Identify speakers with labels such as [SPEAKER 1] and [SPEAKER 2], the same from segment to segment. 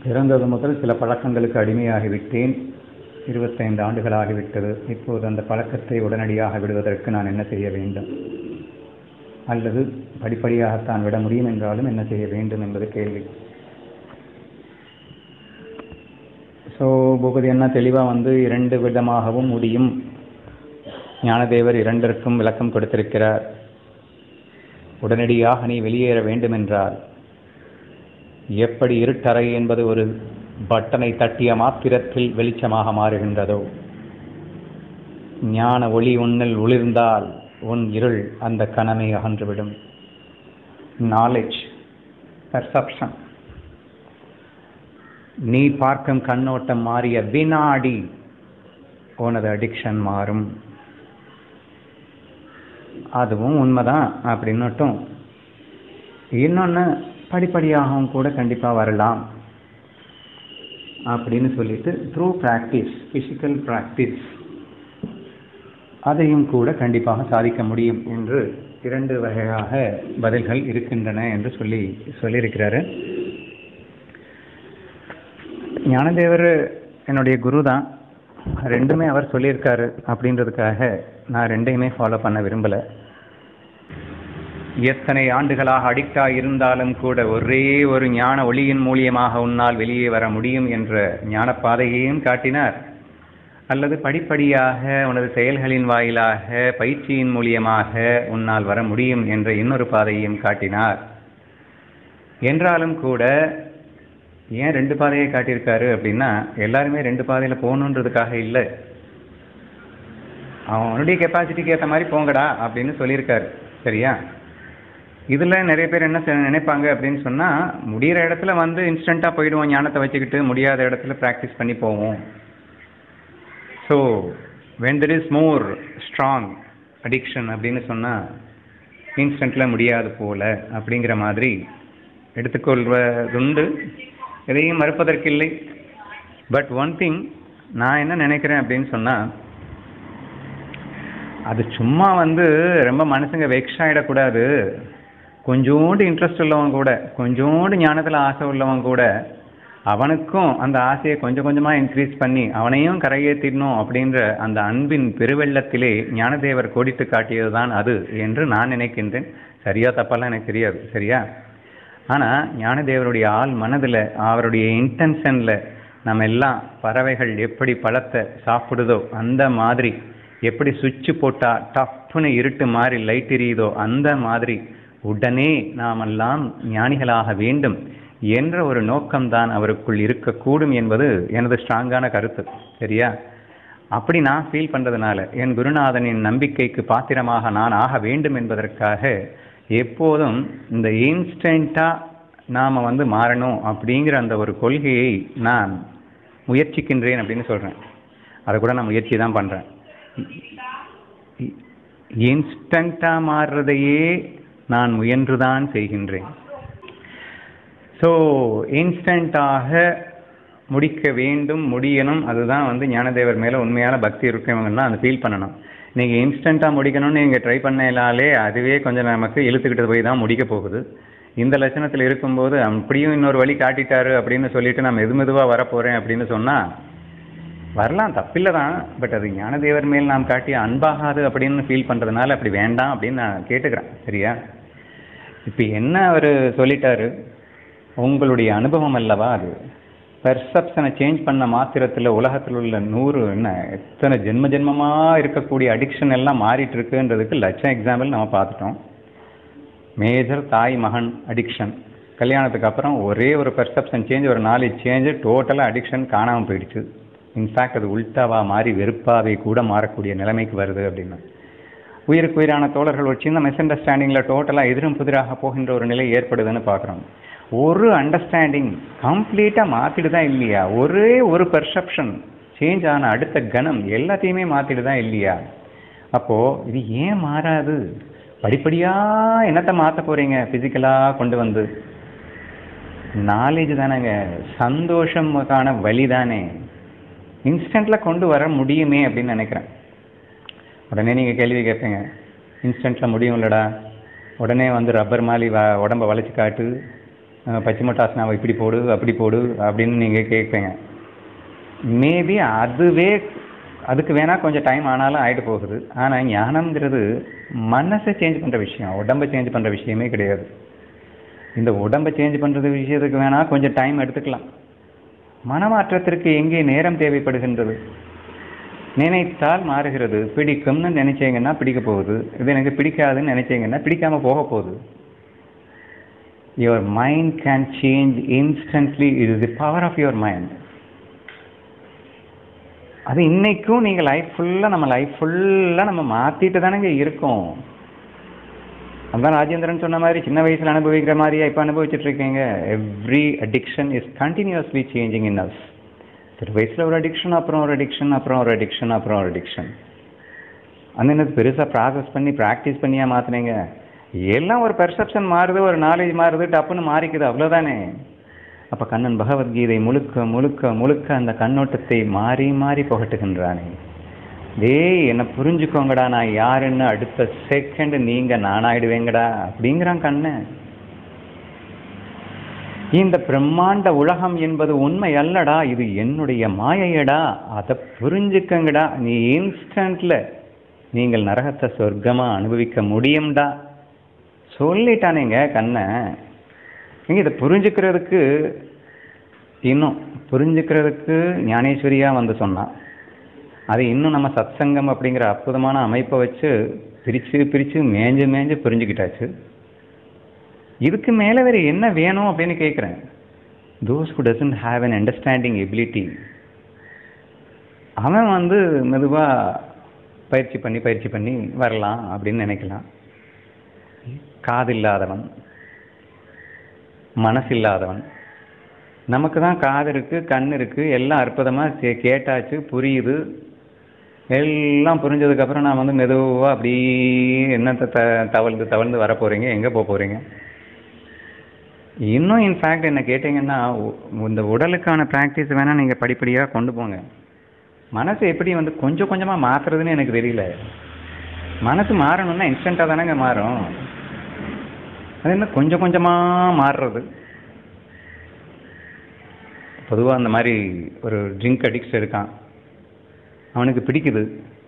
[SPEAKER 1] பிறந்தது முதல் சில பழக்கங்களுக்கு அடிமையாகிவிட்டேன் இருபத்தைந்து ஆண்டுகளாகிவிட்டது இப்போது அந்த பழக்கத்தை உடனடியாக விடுவதற்கு நான் என்ன செய்ய வேண்டும் அல்லது படிப்படியாகத்தான் விட முடியும் என்றாலும் என்ன செய்ய வேண்டும் என்பது கேள்வி ஸோ பூபதி என்ன தெளிவாக வந்து இரண்டு விதமாகவும் முடியும் ஞானதேவர் இரண்டிற்கும் விளக்கம் கொடுத்திருக்கிறார் உடனடியாக நீ வெளியேற வேண்டுமென்றால் எப்படி இருட்டறை என்பது ஒரு பட்டனை தட்டிய மாத்திரத்தில் வெளிச்சமாக மாறுகின்றதோ ஞான ஒளி உன்னில் ஒளிர்ந்தால் உன் இருள் அந்த கணமே அகன்றுவிடும் நாலேஜ் பெர்செப்ஷன் நீ பார்க்கும் கண்ணோட்டம் மாறிய வினாடி உனது அடிக்ஷன் மாறும் அதுவும் உண்மைதான் அப்படின்னுட்டும் இன்னொன்று படிப்படியாகவும் கூட கண்டிப்பாக வரலாம் அப்படின்னு சொல்லிட்டு த்ரூ ப்ராக்டிஸ் ஃபிசிக்கல் ப்ராக்டிஸ் அதையும் கூட கண்டிப்பாக சாதிக்க முடியும் என்று இரண்டு வகையாக பதில்கள் இருக்கின்றன என்று சொல்லி சொல்லியிருக்கிறாரு ஞானதேவர் என்னுடைய குரு தான் ரெண்டுமே அவர் சொல்லியிருக்காரு அப்படின்றதுக்காக நான் ரெண்டையுமே ஃபாலோ பண்ண விரும்பலை எத்தனை ஆண்டுகளாக அடிக்டா இருந்தாலும் கூட ஒரே ஒரு ஞான ஒளியின் மூலியமாக உன்னால் வெளியே வர முடியும் என்ற ஞான பாதையையும் காட்டினார் அல்லது படிப்படியாக உனது செயல்களின் வாயிலாக பயிற்சியின் மூலியமாக உன்னால் வர முடியும் என்ற இன்னொரு பாதையையும் காட்டினார் என்றாலும் கூட ஏன் ரெண்டு பாதையை காட்டியிருக்காரு அப்படின்னா எல்லாருமே ரெண்டு பாதையில் போகணுன்றதுக்காக இல்லை அவனுடைய கெப்பாசிட்டிக்கு ஏற்ற மாதிரி போங்கடா அப்படின்னு சொல்லியிருக்காரு சரியா இதில் நிறைய பேர் என்ன செ- நினைப்பாங்க அப்படின்னு சொன்னால் முடிகிற இடத்துல வந்து இன்ஸ்டண்ட்டாக போயிடுவோம் ஞானத்தை வச்சுக்கிட்டு முடியாத இடத்துல ப்ராக்டிஸ் பண்ணி போவோம் so when there is more strong addiction அப்படின்னு சொன்னால் இன்ஸ்டண்ட்டில் முடியாது போல அப்படிங்கிற மாதிரி எடுத்துக்கொள்வதுண்டு எதையும் மறுப்பதற்கில்லை பட் ஒன் திங் நான் என்ன நினைக்கிறேன் அப்படின்னு சொன்னால் அது சும்மா வந்து ரொம்ப மனசுங்க வெக்ஸ் ஆகிடக்கூடாது கொஞ்சோண்டு இன்ட்ரெஸ்ட் உள்ளவன் கூட கொஞ்சோண்டு ஞானத்தில் ஆசை உள்ளவன் கூட அவனுக்கும் அந்த ஆசையை கொஞ்சம் கொஞ்சமாக இன்க்ரீஸ் பண்ணி அவனையும் கரையேற்றிடணும் அப்படின்ற அந்த அன்பின் பெருவெள்ளத்திலே ஞானதேவர் கோடிட்டு காட்டியது தான் அது என்று நான் நினைக்கின்றேன் சரியா தப்பெல்லாம் எனக்கு தெரியாது சரியா ஆனால் ஞானதேவருடைய ஆள் மனதில் அவருடைய இன்டென்ஷனில் நம்ம எல்லாம் பறவைகள் எப்படி பழத்தை சாப்பிடுதோ அந்த மாதிரி எப்படி சுவிட்ச் போட்டால் டப்புன்னு இருட்டு மாதிரி லைட் எரியுதோ அந்த மாதிரி உடனே நாமெல்லாம் ஞானிகளாக வேண்டும் என்ற ஒரு நோக்கம்தான் அவருக்குள் இருக்கக்கூடும் என்பது எனது ஸ்ட்ராங்கான கருத்து சரியா அப்படி நான் ஃபீல் பண்ணுறதுனால என் குருநாதனின் நம்பிக்கைக்கு பாத்திரமாக நான் ஆக வேண்டும் என்பதற்காக எப்போதும் இந்த இன்ஸ்டண்ட்டாக நாம் வந்து மாறணும் அப்படிங்கிற அந்த ஒரு கொள்கையை நான் முயற்சிக்கின்றேன் அப்படின்னு சொல்கிறேன் அதை கூட நான் முயற்சி தான் பண்ணுறேன் இன்ஸ்டண்ட்டாக மாறுறதையே நான் முயன்றுதான் செய்கின்றேன் ஸோ இன்ஸ்டண்ட்டாக முடிக்க வேண்டும் முடியணும் அதுதான் வந்து ஞானதேவர் மேலே உண்மையான பக்தி இருக்கவங்கலாம் அதை ஃபீல் பண்ணணும் நீங்கள் இன்ஸ்டண்ட்டாக முடிக்கணும்னு நீங்கள் ட்ரை பண்ணலாலே அதுவே கொஞ்சம் நமக்கு இழுத்துக்கிட்டு போய் தான் முடிக்க போகுது இந்த லட்சணத்தில் இருக்கும்போது அப்படியும் இன்னொரு வழி காட்டிட்டாரு அப்படின்னு சொல்லிட்டு நான் மெது மெதுவாக வரப்போகிறேன் அப்படின்னு சொன்னால் வரலாம் தப்பில்லை தான் பட் அது ஞானதேவர் மேல் நாம் காட்டிய அன்பாகாது அப்படின்னு ஃபீல் பண்ணுறதுனால அப்படி வேண்டாம் அப்படின்னு நான் கேட்டுக்கிறேன் சரியா இப்போ என்ன அவர் சொல்லிட்டாரு உங்களுடைய அனுபவம் அல்லவா அது பெர்செப்ஷனை சேஞ்ச் பண்ண மாத்திரத்தில் உலகத்தில் உள்ள நூறு என்ன எத்தனை ஜென்ம ஜென்மமாக இருக்கக்கூடிய அடிக்ஷன் எல்லாம் மாறிட்டு இருக்குன்றதுக்கு லட்சம் எக்ஸாம்பிள் நம்ம பார்த்துட்டோம் மேஜர் தாய் மகன் அடிக்ஷன் கல்யாணத்துக்கு அப்புறம் ஒரே ஒரு பெர்செப்ஷன் சேஞ்ச் ஒரு நாலேஜ் சேஞ்சு டோட்டலாக அடிக்ஷன் காணாமல் போயிடுச்சு இன்ஃபேக்ட் அது உல்டாவாக மாறி வெறுப்பாவே கூட மாறக்கூடிய நிலைமைக்கு வருது அப்படின்னு உயிருக்கு உயிரான தோழர்கள் ஒரு சின்ன மிஸ் அண்டர்ஸ்டாண்டிங்கில் டோட்டலாக எதிரும் புதிராக போகின்ற ஒரு நிலை ஏற்படுதுன்னு பார்க்குறோம் ஒரு அண்டர்ஸ்டாண்டிங் கம்ப்ளீட்டாக மாற்றிடுதா இல்லையா ஒரே ஒரு பெர்செப்ஷன் சேஞ்ச் ஆன அடுத்த கணம் எல்லாத்தையுமே மாற்றிடுதா இல்லையா அப்போது இது ஏன் மாறாது படிப்படியாக என்னத்தை மாற்ற போகிறீங்க ஃபிசிக்கலாக கொண்டு வந்து நாலேஜ் தானேங்க சந்தோஷமுக்கான வழி தானே இன்ஸ்டண்ட்டில் கொண்டு வர முடியுமே அப்படின்னு நினைக்கிறேன் உடனே நீங்கள் கேள்வி கேட்பீங்க இன்ஸ்டண்ட்டில் முடியும் இல்லடா உடனே வந்து ரப்பர் மாதிரி வ உடம்ப வளைச்சி காட்டு அஹ் பச்சிமட்டாசனாவை இப்படி போடு அப்படி போடு அப்படின்னு நீங்கள் கேட்பீங்க மேபி அதுவே அதுக்கு வேணா கொஞ்சம் டைம் ஆனாலும் ஆயிட்டு போகுது ஆனால் ஞானம்ங்கிறது மனசை சேஞ்ச் பண்ணுற விஷயம் உடம்பை சேஞ்ச் பண்ணுற விஷயமே கிடையாது இந்த உடம்பை சேஞ்ச் பண்ணுறது விஷயத்துக்கு வேணா கொஞ்சம் டைம் எடுத்துக்கலாம் மனமாற்றத்திற்கு எங்கே நேரம் தேவைப்படுகின்றது நினைத்தால் மாறுகிறது பிடிக்கும்னு நினைச்சீங்கன்னா பிடிக்க போகுது இது எனக்கு பிடிக்காதுன்னு நினைச்சீங்கன்னா பிடிக்காம போக போகுது your mind can change instantly it is the power of your mind அது இன்னைக்கும் நீங்கள் லைஃப் ஃபுல்லாக நம்ம லைஃப் ஃபுல்லாக நம்ம மாற்றிட்டு தானேங்க இருக்கோம் அதான் ராஜேந்திரன் சொன்ன மாதிரி சின்ன வயசில் அனுபவிக்கிற மாதிரியா இப்போ அனுபவிச்சுட்டு இருக்கீங்க every addiction is continuously changing in us சிறு வயசில் ஒரு அடிக்ஷன் அப்புறம் ஒரு அடிக்ஷன் அப்புறம் ஒரு அடிக்ஷன் அப்புறம் ஒரு அடிக்ஷன் அந்த என்னது பெருசாக ப்ராசஸ் பண்ணி ப்ராக்டிஸ் பண்ணியா மாற்றினீங்க எல்லாம் ஒரு பெர்செப்ஷன் மாறுது ஒரு நாலேஜ் மாறுது டப்புன்னு மாறிக்குது அவ்வளோதானே அப்போ கண்ணன் பகவத்கீதை முழுக்க முழுக்க முழுக்க அந்த கண்ணோட்டத்தை மாறி மாறி புகட்டுகின்றானே டேய் என்ன புரிஞ்சுக்கோங்கடா நான் யாருன்னு அடுத்த செகண்ட் நீங்க நானாயிடுவேங்கடா அப்படிங்கிறான் கண்ணன் இந்த பிரம்மாண்ட உலகம் என்பது உண்மை அல்லடா இது என்னுடைய மாயையடா அதை புரிஞ்சுக்கங்கடா நீ இன்ஸ்டன்ட்ல நீங்கள் நரகத்தை சொர்க்கமா அனுபவிக்க முடியும்டா சொல்லிட்டானேங்க கண்ணன் நீங்க இதை புரிஞ்சுக்கிறதுக்கு இன்னும் புரிஞ்சுக்கிறதுக்கு ஞானேஸ்வரியா வந்து சொன்னான் அது இன்னும் நம்ம சத்சங்கம் அப்படிங்கிற அற்புதமான அமைப்பை வச்சு பிரித்து பிரித்து மேஞ்சு மேஞ்சு புரிஞ்சுக்கிட்டாச்சு இதுக்கு மேலே வேறு என்ன வேணும் அப்படின்னு கேட்குறேன் those who doesn't have an understanding ability அவன் வந்து மெதுவாக பயிற்சி பண்ணி பயிற்சி பண்ணி வரலாம் அப்படின்னு நினைக்கலாம் காது இல்லாதவன் மனசு இல்லாதவன் நமக்கு தான் காது இருக்கு கண் இருக்கு எல்லாம் அற்புதமாக கேட்டாச்சு புரியுது எல்லாம் புரிஞ்சதுக்கப்புறம் நான் வந்து மெதுவாக அப்படி என்னத்தை த தவழ்ந்து தவழ்ந்து வர போகிறீங்க எங்கே போக போகிறீங்க இன்னும் இன்ஃபேக்ட் என்ன கேட்டிங்கன்னா உ- இந்த உடலுக்கான ப்ராக்டிஸ் வேணால் நீங்கள் படிப்படியாக கொண்டு போங்க மனசு எப்படி வந்து கொஞ்சம் கொஞ்சமாக மாற்றுறதுன்னு எனக்கு தெரியல மனசு மாறணும்னா இன்ஸ்டண்ட்டாக தானேங்க மாறும் அது என்ன கொஞ்சம் கொஞ்சமாக மாறுறது பொதுவாக அந்த மாதிரி ஒரு ட்ரிங்க் அடிக்ட் இருக்கான் அவனுக்கு பிடிக்குது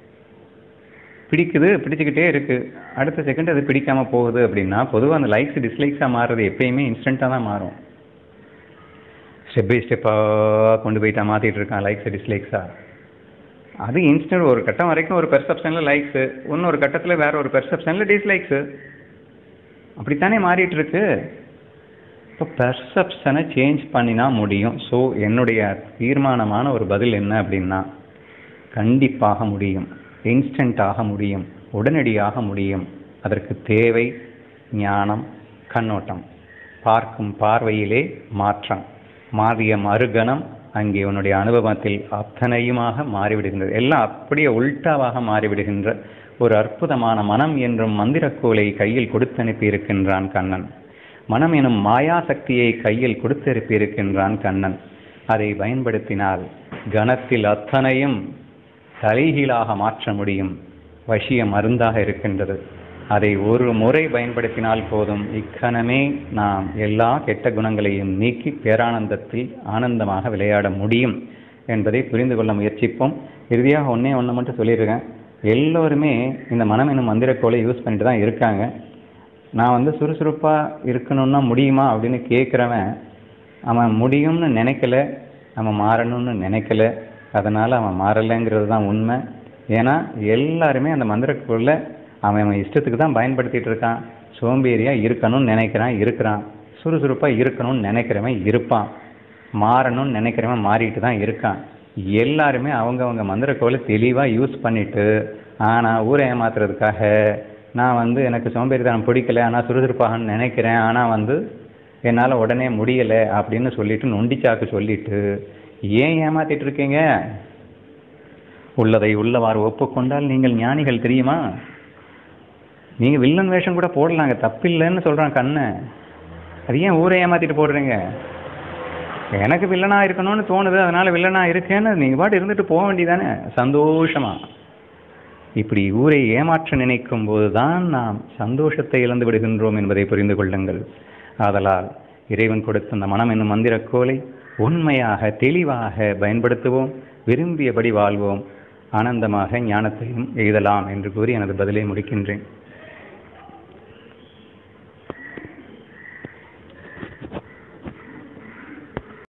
[SPEAKER 1] பிடிக்குது பிடிச்சிக்கிட்டே இருக்கு அடுத்த செகண்ட் அது பிடிக்காம போகுது அப்படின்னா பொதுவாக அந்த லைக்ஸ் டிஸ்லைக்ஸாக மாறுறது எப்பயுமே இன்ஸ்டண்ட்டாக தான் மாறும் ஸ்டெப் பை ஸ்டெப்பாக கொண்டு போயிட்டா மாற்றிட்டு இருக்கான் லைக்ஸ் டிஸ்லைக்ஸாக அது இன்ஸ்டன்ட் ஒரு கட்டம் வரைக்கும் ஒரு பெர்செப்ஷனில் லைக்ஸு இன்னொரு கட்டத்தில் வேற ஒரு பெர்செப்ஷனில் டிஸ்லைக்ஸு அப்படித்தானே மாறிட்டு இருக்கு இப்போ பெர்செப்ஷனை சேஞ்ச் பண்ணினா முடியும் ஸோ என்னுடைய தீர்மானமான ஒரு பதில் என்ன அப்படின்னா கண்டிப்பாக முடியும் இன்ஸ்டண்ட்டாக முடியும் உடனடியாக முடியும் அதற்கு தேவை ஞானம் கண்ணோட்டம் பார்க்கும் பார்வையிலே மாற்றம் மாறிய மறுகணம் அங்கே உன்னுடைய அனுபவத்தில் அத்தனையுமாக மாறிவிடுகின்றது எல்லாம் அப்படியே உல்டாவாக மாறிவிடுகின்ற ஒரு அற்புதமான மனம் என்றும் மந்திரக்கோலை கையில் கொடுத்தனுப்பி இருக்கின்றான் கண்ணன் மனம் எனும் மாயா சக்தியை கையில் கொடுத்தனுப்பி இருக்கின்றான் கண்ணன் அதை பயன்படுத்தினால் கணத்தில் அத்தனையும் தலைகீழாக மாற்ற முடியும் வசிய மருந்தாக இருக்கின்றது அதை ஒரு முறை பயன்படுத்தினால் போதும் இக்கணமே நாம் எல்லா கெட்ட குணங்களையும் நீக்கி பேரானந்தத்தில் ஆனந்தமாக விளையாட முடியும் என்பதை புரிந்து கொள்ள முயற்சிப்போம் இறுதியாக ஒண்ணே ஒன்று மட்டும் சொல்லியிருக்கேன் எல்லோருமே இந்த மனம் என்னும் மந்திரக்கோலை யூஸ் பண்ணிட்டு தான் இருக்காங்க நான் வந்து சுறுசுறுப்பாக இருக்கணும்னா முடியுமா அப்படின்னு கேட்குறவன் அவன் முடியும்னு நினைக்கல அவன் மாறணும்னு நினைக்கல அதனால் அவன் மாறலைங்கிறது தான் உண்மை ஏன்னா எல்லாருமே அந்த மந்திரக்குள்ள அவன் அவன் இஷ்டத்துக்கு தான் பயன்படுத்திட்டு இருக்கான் சோம்பேறியாக இருக்கணும்னு நினைக்கிறான் இருக்கிறான் சுறுசுறுப்பாக இருக்கணும்னு நினைக்கிறவன் இருப்பான் மாறணும்னு நினைக்கிறவன் மாறிட்டு தான் இருக்கான் எல்லாருமே அவங்கவங்க மந்திரக்கோலை தெளிவாக யூஸ் பண்ணிட்டு ஆனால் ஊரை ஏமாத்துறதுக்காக நான் வந்து எனக்கு சோம்பேறித்தனம் பிடிக்கல ஆனால் சுறுசுறுப்பாகன்னு நினைக்கிறேன் ஆனால் வந்து என்னால் உடனே முடியலை அப்படின்னு சொல்லிட்டு நொண்டிச்சாக்கு சொல்லிட்டு ஏன் ஏமாத்திட்டு இருக்கீங்க உள்ளதை உள்ளவாறு ஒப்புக்கொண்டால் நீங்கள் ஞானிகள் தெரியுமா நீங்க வில்லன் வேஷம் கூட போடலாங்க தப்பில்லைன்னு சொல்றான் கண்ணன் அது ஏன் ஊரை ஏமாத்திட்டு போடுறீங்க எனக்கு வில்லனா இருக்கணும்னு தோணுது அதனால வில்லனா இருக்கேன்னு நீங்க பாட்டு இருந்துட்டு போக வேண்டியதானே சந்தோஷமா இப்படி ஊரை ஏமாற்ற நினைக்கும் போதுதான் நாம் சந்தோஷத்தை இழந்து விடுகின்றோம் என்பதை புரிந்து கொள்ளுங்கள் ஆதலால் இறைவன் கொடுத்த அந்த மனம் என்னும் மந்திரக்கோலை உண்மையாக தெளிவாக பயன்படுத்துவோம் விரும்பியபடி வாழ்வோம் ஆனந்தமாக ஞானத்தையும் எழுதலாம் என்று கூறி எனது பதிலை முடிக்கின்றேன்